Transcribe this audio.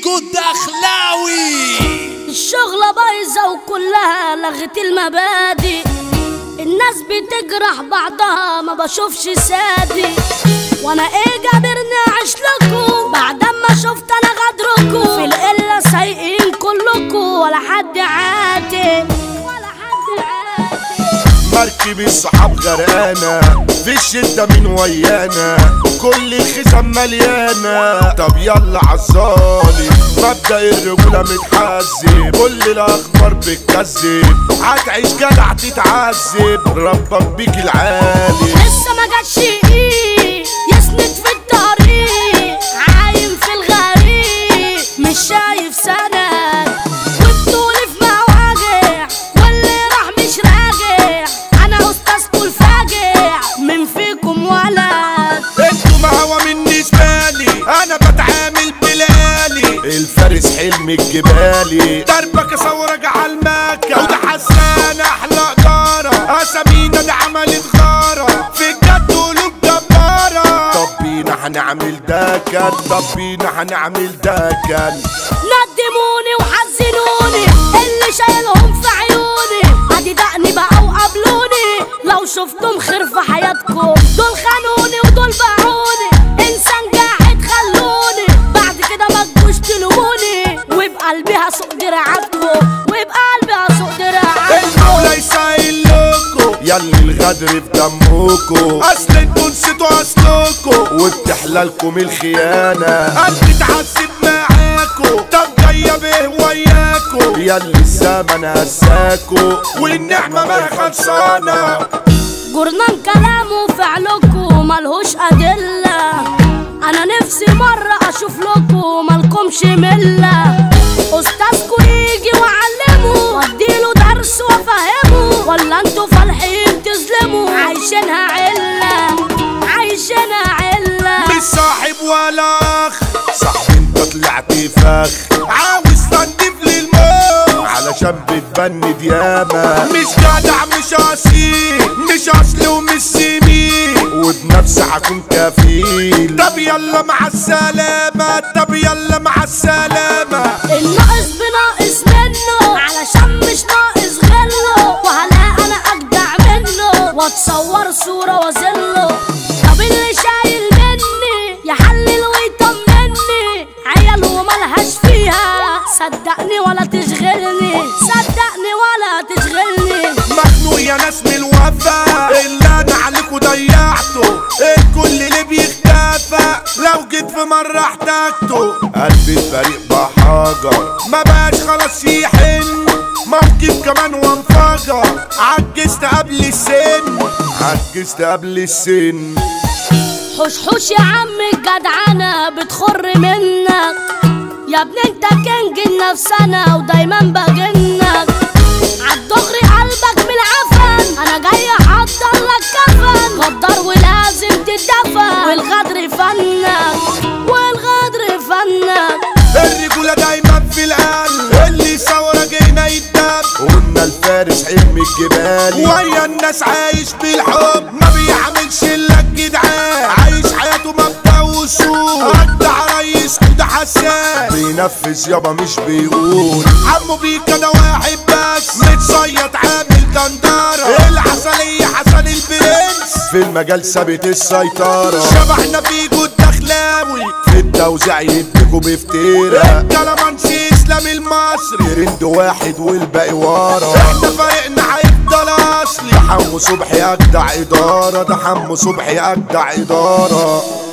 فيجو الدخلاوي الشغلة بايظة وكلها لغت المبادئ الناس بتجرح بعضها ما بشوفش سادي وانا ايه جابرني اعيش لكم بعد ما شفت انا غدركم في القلة سايقين كلكم ولا حد عاتق ولا حد عاتق مركب الصحاب غرقانة في الشدة من ويانا كل الخزم مليانة طب يلا عالظالم مبدأ الرجولة متحزب كل الأخبار بتكذب هتعيش جدع تتعذب ربك بيك العالي لسه ما جاتش ايه يسند في الطريق عايم في الغريق مش شايف سند وبطولي في مواجع واللي راح مش راجع انا استاذكوا الفاجع من فيكم ولد انتوا مهوى مني زبالي انا بتعامل بلالي الفارس حلم الجبالي دربك اصورك على المكة وده حسان احلى جارة اسامينا دي عملت غارة في الجد قلوب جبارة طب بينا هنعمل ده كان طب بينا هنعمل ده كان ندموني وحزنوني اللي شايلهم في عيوني ادي دقني بقى وقابلوني لو شفتم خير في حياتكم دول خانوني ودول باعوني انسان جاحد خلوني بعد كده ما تجوش تلوموني وبقلبي هسوق دراعاتكم وبقلبي هسوق دراعاتكم المولى يسهل لكم ياللي الغدر في دمكم اصل انتوا نسيتوا اصلكم وبتحلالكم الخيانه قلبي اتعذب معاكم طب جايه به وياكم ياللي الزمن هساكم والنعمه ما خلصانه جرنان كلام وفعلكم ملهوش أدلة أنا نفسي مرة أشوف لكم مالكمش ملة أستاذكوا يجي وأعلمه وأديله درس وأفهمه ولا انتوا فالحين تظلموا عايشينها علة عايشينها علة مش صاحب ولا اخ صاحبي انت طلعت فخ عاوز تنضيف للموت علشان بتبند ياما مش جدع مش اصيل مش اصل ومش سمين وبنفسي هكون كفيل طب يلا مع السلامة طب يلا مع السلامة الناقص بناقص منه علشان مش ناقص غله وهلاقي انا اجدع منه واتصور صورة وازله طب اللي شايل مني يحلل ويطمني عيال وملهاش فيها صدقني ولا تشغلني صدقني ولا تشغلني مخنوق يا ناس من الوفا اللي انا عليكوا ضيعته الكل اللي بيختفى لو جيت في مرة احتاجته قلبي الفريق بحجر ما بقاش خلاص يحن موقف كمان وانفجر عجزت قبل السن عجزت قبل السن حوش حوش يا عم الجدعنة بتخر منك يا ابني انت كنج النفسنا ودايما بجنك عالدغري قلبك من العفن انا جاي احضر لك كفن غدار ولازم تدفن والغدر فنك والغدر فنك الرجولة دايما في القلب اللي ثورة جينا يتدب قلنا الفارس حلم الجبال ويا الناس عايش بالحب ما بيعملش الا الجدعان عايش حياته مبدأ وصول اجدع ريس وده حساس بينفذ يابا مش بيقول عمو بيكا ده واحد بس متصيد عامل دندرة العسلية حسن البرنس في المجال ثابت السيطرة شبحنا فيجو الدخلاوي في التوزيع يديكوا بفتيرة الكلامانسي اسلام المصري ترند واحد والباقي ورا احنا فريقنا هيفضل اصلي ده حمو صبحي اجدع ادارة ده حمو صبحي اجدع ادارة